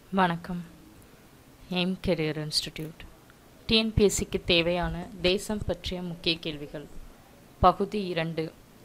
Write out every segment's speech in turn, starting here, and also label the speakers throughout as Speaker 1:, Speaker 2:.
Speaker 1: வணக்கம் aim career institute டிஎன்பிஎஸ்சிக்கு தேவையான தேசம் பற்றிய முக்கிய கேள்விகள் பகுதி இரண்டு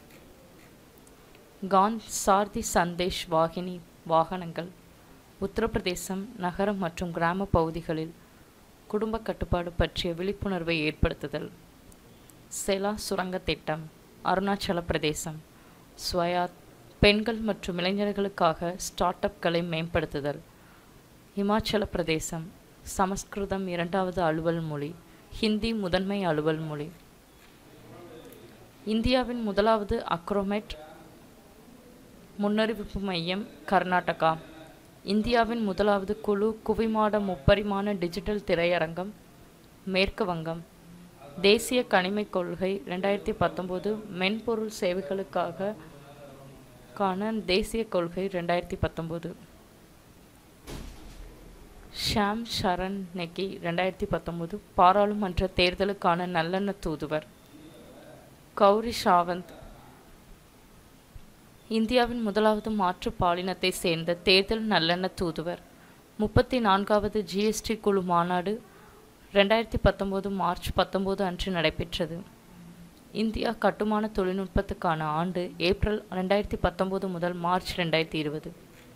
Speaker 1: கான் சார்தி சந்தேஷ் வாகினி வாகனங்கள் உத்தரப்பிரதேசம் நகரம் மற்றும் கிராம பகுதிகளில் குடும்ப கட்டுப்பாடு பற்றிய விழிப்புணர்வை ஏற்படுத்துதல் செலா சுரங்க திட்டம் அருணாச்சல பிரதேசம் ஸ்வயாத் பெண்கள் மற்றும் இளைஞர்களுக்காக ஸ்டார்ட் அப்களை மேம்படுத்துதல் இமாச்சல பிரதேசம் சமஸ்கிருதம் இரண்டாவது அலுவல் மொழி ஹிந்தி முதன்மை அலுவல் மொழி இந்தியாவின் முதலாவது அக்ரோமெட் முன்னறிவிப்பு மையம் கர்நாடகா இந்தியாவின் முதலாவது குழு குவிமாட முப்பரிமாண டிஜிட்டல் திரையரங்கம் மேற்கு வங்கம் தேசிய கனிமக் கொள்கை ரெண்டாயிரத்தி பத்தொம்போது மென்பொருள் சேவைகளுக்காக கான தேசிய கொள்கை ரெண்டாயிரத்தி பத்தொம்போது ஷாம் சரண் நெக்கி ரெண்டாயிரத்தி பத்தொம்போது பாராளுமன்ற தேர்தலுக்கான நல்லெண்ண தூதுவர் கௌரி சாவந்த் இந்தியாவின் முதலாவது மாற்று பாலினத்தை சேர்ந்த தேர்தல் நல்லெண்ண தூதுவர் முப்பத்தி நான்காவது ஜிஎஸ்டி குழு மாநாடு ரெண்டாயிரத்தி பத்தொம்போது மார்ச் பத்தொம்போது அன்று நடைபெற்றது இந்தியா கட்டுமான தொழில்நுட்பத்துக்கான ஆண்டு ஏப்ரல் ரெண்டாயிரத்தி பத்தொம்போது முதல் மார்ச் ரெண்டாயிரத்தி இருபது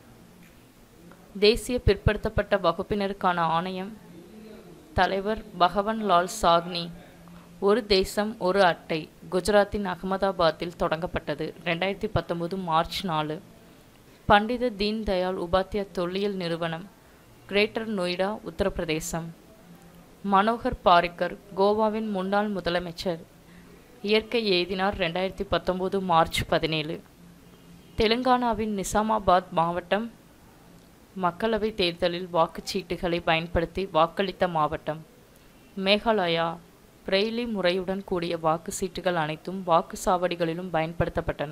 Speaker 1: தேசிய பிற்படுத்தப்பட்ட வகுப்பினருக்கான ஆணையம் தலைவர் பகவன் லால் சாக்னி ஒரு தேசம் ஒரு அட்டை குஜராத்தின் அகமதாபாத்தில் தொடங்கப்பட்டது ரெண்டாயிரத்தி பத்தொம்போது மார்ச் நாலு பண்டித தீன் தயாள் உபாத்யா தொல்லியல் நிறுவனம் கிரேட்டர் நொய்டா உத்தரப்பிரதேசம் மனோகர் பாரிக்கர் கோவாவின் முன்னாள் முதலமைச்சர் இயற்கை எய்தினார் ரெண்டாயிரத்தி பத்தொம்போது மார்ச் பதினேழு தெலுங்கானாவின் நிசாமாபாத் மாவட்டம் மக்களவைத் தேர்தலில் வாக்குச்சீட்டுகளை பயன்படுத்தி வாக்களித்த மாவட்டம் மேகாலயா பிரெய்லி முறையுடன் கூடிய வாக்கு சீட்டுகள் அனைத்தும் வாக்குச்சாவடிகளிலும் பயன்படுத்தப்பட்டன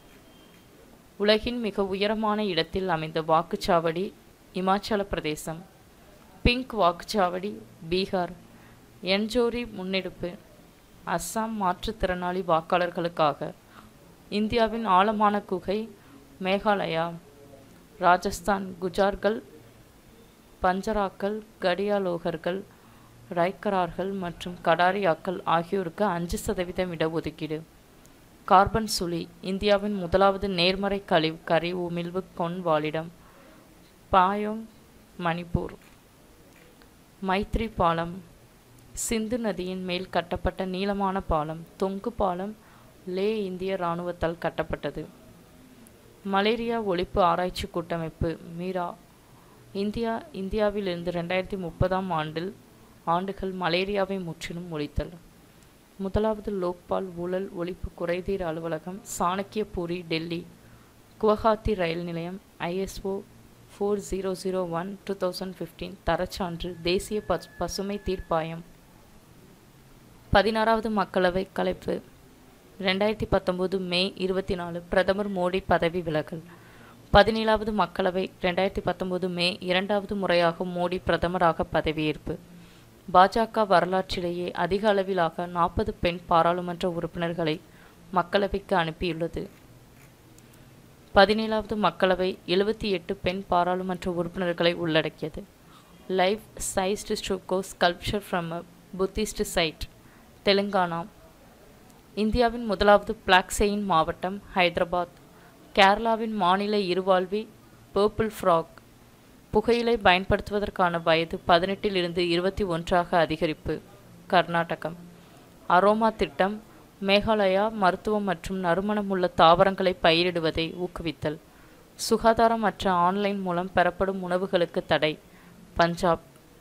Speaker 1: உலகின் மிக உயரமான இடத்தில் அமைந்த வாக்குச்சாவடி இமாச்சல பிரதேசம் பிங்க் வாக்குச்சாவடி பீகார் என்ஜோரி முன்னெடுப்பு அஸ்ஸாம் மாற்றுத்திறனாளி வாக்காளர்களுக்காக இந்தியாவின் ஆழமான குகை மேகாலயா ராஜஸ்தான் குஜார்கள் பஞ்சராக்கள் கடியாலோகர்கள் ரைக்கரார்கள் மற்றும் கடாரியாக்கள் ஆகியோருக்கு அஞ்சு சதவீதம் இடஒதுக்கீடு கார்பன் சுழி இந்தியாவின் முதலாவது நேர்மறை கழிவு கரி உமிழ்வு கொண் வாழிடம் பாயோங் மணிப்பூர் மைத்ரி பாலம் சிந்து நதியின் மேல் கட்டப்பட்ட நீளமான பாலம் தொங்கு பாலம் லே இந்திய இராணுவத்தால் கட்டப்பட்டது மலேரியா ஒழிப்பு ஆராய்ச்சி கூட்டமைப்பு மீரா இந்தியா இந்தியாவிலிருந்து ரெண்டாயிரத்தி முப்பதாம் ஆண்டில் ஆண்டுகள் மலேரியாவை முற்றிலும் ஒழித்தல் முதலாவது லோக்பால் ஊழல் ஒழிப்பு குறைதீர் அலுவலகம் சாணக்கியபூரி டெல்லி குவஹாத்தி ரயில் நிலையம் ISO four zero zero one two thousand fifteen தரச்சான்று தேசிய பஸ் பசுமை தீர்ப்பாயம் பதினாறாவது மக்களவை கலைப்பு ரெண்டாயிரத்தி பத்தொம்போது மே இருபத்தி நாலு பிரதமர் மோடி பதவி விலகல் பதினேழாவது மக்களவை ரெண்டாயிரத்தி பத்தொம்போது மே இரண்டாவது முறையாக மோடி பிரதமராக பதவியேற்பு பாஜக வரலாற்றிலேயே அதிக அளவிலாக நாற்பது பெண் பாராளுமன்ற உறுப்பினர்களை மக்களவைக்கு அனுப்பியுள்ளது பதினேழாவது மக்களவை எழுபத்தி எட்டு பெண் பாராளுமன்ற உறுப்பினர்களை உள்ளடக்கியது life sized stucco sculpture from a Buddhist site Telangana இந்தியாவின் முதலாவது பிளாக்செயின் மாவட்டம் ஹைதராபாத் கேரளாவின் மாநில இருவாழ்வி பர்பிள் ஃப்ராக் புகையிலை பயன்படுத்துவதற்கான வயது பதினெட்டிலிருந்து இருபத்தி ஒன்றாக அதிகரிப்பு கர்நாடகம் அரோமா திட்டம் மேகாலயா மருத்துவம் மற்றும் நறுமணமுள்ள தாவரங்களை பயிரிடுவதை ஊக்குவித்தல் சுகாதாரமற்ற ஆன்லைன் மூலம் பெறப்படும் உணவுகளுக்கு தடை பஞ்சாப்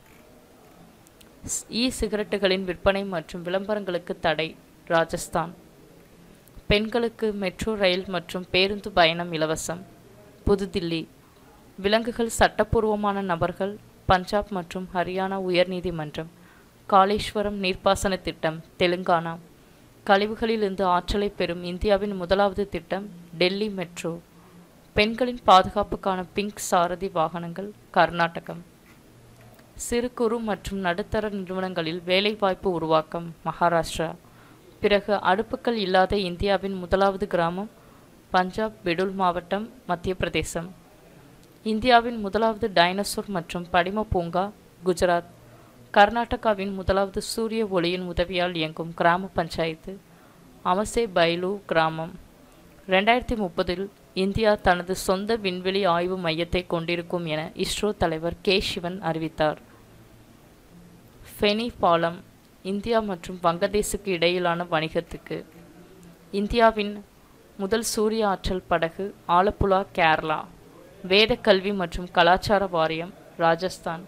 Speaker 1: இ சிகரெட்டுகளின் விற்பனை மற்றும் விளம்பரங்களுக்கு தடை ராஜஸ்தான் பெண்களுக்கு மெட்ரோ ரயில் மற்றும் பேருந்து பயணம் இலவசம் புதுதில்லி விலங்குகள் சட்டப்பூர்வமான நபர்கள் பஞ்சாப் மற்றும் ஹரியானா உயர்நீதிமன்றம் காளேஸ்வரம் நீர்ப்பாசன திட்டம் தெலுங்கானா கழிவுகளிலிருந்து ஆற்றலை பெறும் இந்தியாவின் முதலாவது திட்டம் டெல்லி மெட்ரோ பெண்களின் பாதுகாப்புக்கான பிங்க் சாரதி வாகனங்கள் கர்நாடகம் சிறு குறு மற்றும் நடுத்தர நிறுவனங்களில் வேலைவாய்ப்பு உருவாக்கம் மகாராஷ்டிரா பிறகு அடுப்புக்கள் இல்லாத இந்தியாவின் முதலாவது கிராமம் பஞ்சாப் பெடுல் மாவட்டம் மத்திய பிரதேசம் இந்தியாவின் முதலாவது டைனோசர் மற்றும் படிம பூங்கா குஜராத் கர்நாடகாவின் முதலாவது சூரிய ஒளியின் உதவியால் இயங்கும் கிராம பஞ்சாயத்து அமசே பைலு கிராமம் ரெண்டாயிரத்தி முப்பதில் இந்தியா தனது சொந்த விண்வெளி ஆய்வு மையத்தை கொண்டிருக்கும் என இஸ்ரோ தலைவர் கே சிவன் அறிவித்தார் ஃபெனி பாலம் இந்தியா மற்றும் வங்கதேசுக்கு இடையிலான வணிகத்துக்கு இந்தியாவின் முதல் சூரிய ஆற்றல் படகு ஆலப்புழா கேரளா வேத கல்வி மற்றும் கலாச்சார வாரியம் ராஜஸ்தான்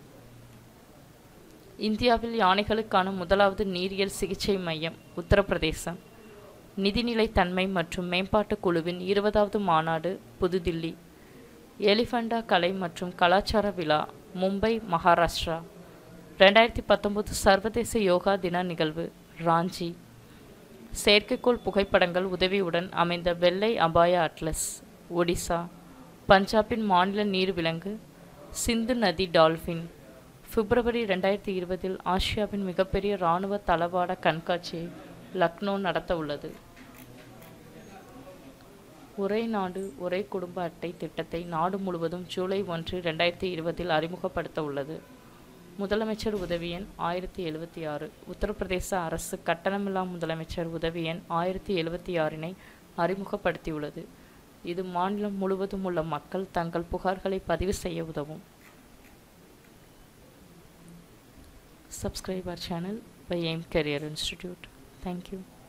Speaker 1: இந்தியாவில் யானைகளுக்கான முதலாவது நீரியல் சிகிச்சை மையம் உத்தரப்பிரதேசம் நிதிநிலை தன்மை மற்றும் மேம்பாட்டு குழுவின் இருபதாவது மாநாடு புதுதில்லி எலிஃபண்டா கலை மற்றும் கலாச்சார விழா மும்பை மகாராஷ்டிரா ரெண்டாயிரத்தி பத்தொம்போது சர்வதேச யோகா தின நிகழ்வு ராஞ்சி செயற்கைக்கோள் புகைப்படங்கள் உதவியுடன் அமைந்த வெள்ளை அபாய அட்லஸ் ஒடிசா பஞ்சாபின் மாநில நீர்விலங்கு சிந்து நதி டால்ஃபின் பிப்ரவரி ரெண்டாயிரத்தி இருபதில் ஆசியாவின் மிகப்பெரிய இராணுவ தளவாட கண்காட்சியை லக்னோ நடத்த உள்ளது ஒரே நாடு ஒரே குடும்ப அட்டை திட்டத்தை நாடு முழுவதும் ஜூலை ஒன்று ரெண்டாயிரத்தி இருபதில் அறிமுகப்படுத்த உள்ளது முதலமைச்சர் உதவி எண் ஆயிரத்தி எழுபத்தி ஆறு உத்தரப்பிரதேச அரசு கட்டணமில்லா முதலமைச்சர் உதவி எண் ஆயிரத்தி எழுபத்தி ஆறினை அறிமுகப்படுத்தியுள்ளது இது மாநிலம் முழுவதும் உள்ள மக்கள் தங்கள் புகார்களை பதிவு செய்ய உதவும் subscribe our channel by AIM Career Institute. Thank you.